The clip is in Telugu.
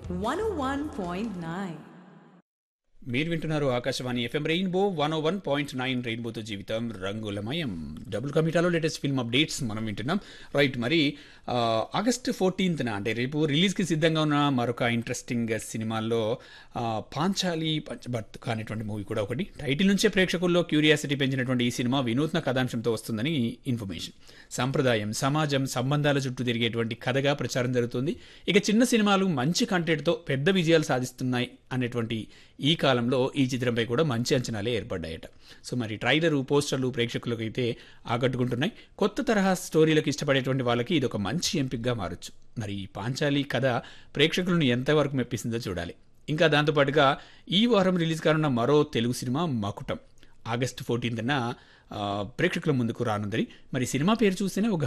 101.9. మీరు వింటున్నారు Akashvani FM rainbow one O one point nine రెయిన్బోతో జీవితం రంగులమయం డబుల్ కమిటాలో లేటెస్ట్ ఫిల్మ్ అప్డేట్స్ మనం వింటున్నాం రైట్ మరి ఆ, ఆగస్ట్ ఫోర్టీన్త్న అంటే రేపు రిలీజ్కి సిద్ధంగా ఉన్న మరొక ఇంట్రెస్టింగ్ సినిమాల్లో ఆ, పాంచాలి పంచభర్త్ అనేటువంటి మూవీ కూడా ఒకటి టైటిల్ నుంచే ప్రేక్షకుల్లో క్యూరియాసిటీ పెంచినటువంటి ఈ సినిమా వినూత్న కథాంశంతో వస్తుందని ఇన్ఫర్మేషన్ సంప్రదాయం సమాజం సంబంధాల చుట్టూ తిరిగేటువంటి కథగా ప్రచారం జరుగుతుంది ఇక చిన్న సినిమాలు మంచి కంటెంట్తో పెద్ద విజయాలు సాధిస్తున్నాయి అనేటువంటి ఈ కాలంలో ఈ చిత్రంపై కూడా మంచి అంచనాలే ఏర్పడ్డాయట సో మరి ట్రైలరు పోస్టర్లు ప్రేక్షకులకు అయితే ఆకట్టుకుంటున్నాయి కొత్త తరహా స్టోరీలకు ఇష్టపడేటువంటి వాళ్ళకి ఇది ఒక మంచి ఎంపికగా మారొచ్చు మరి ఈ పాంచాలి కథ ప్రేక్షకులను ఎంతవరకు మెప్పిస్తుందో చూడాలి ఇంకా దాంతోపాటుగా ఈ వారం రిలీజ్ కానున్న మరో తెలుగు సినిమా మకుటం ఆగస్టు ఫోర్టీన్త్న ప్రేక్షకుల ముందుకు రానుందని మరి సినిమా పేరు చూస్తేనే ఒక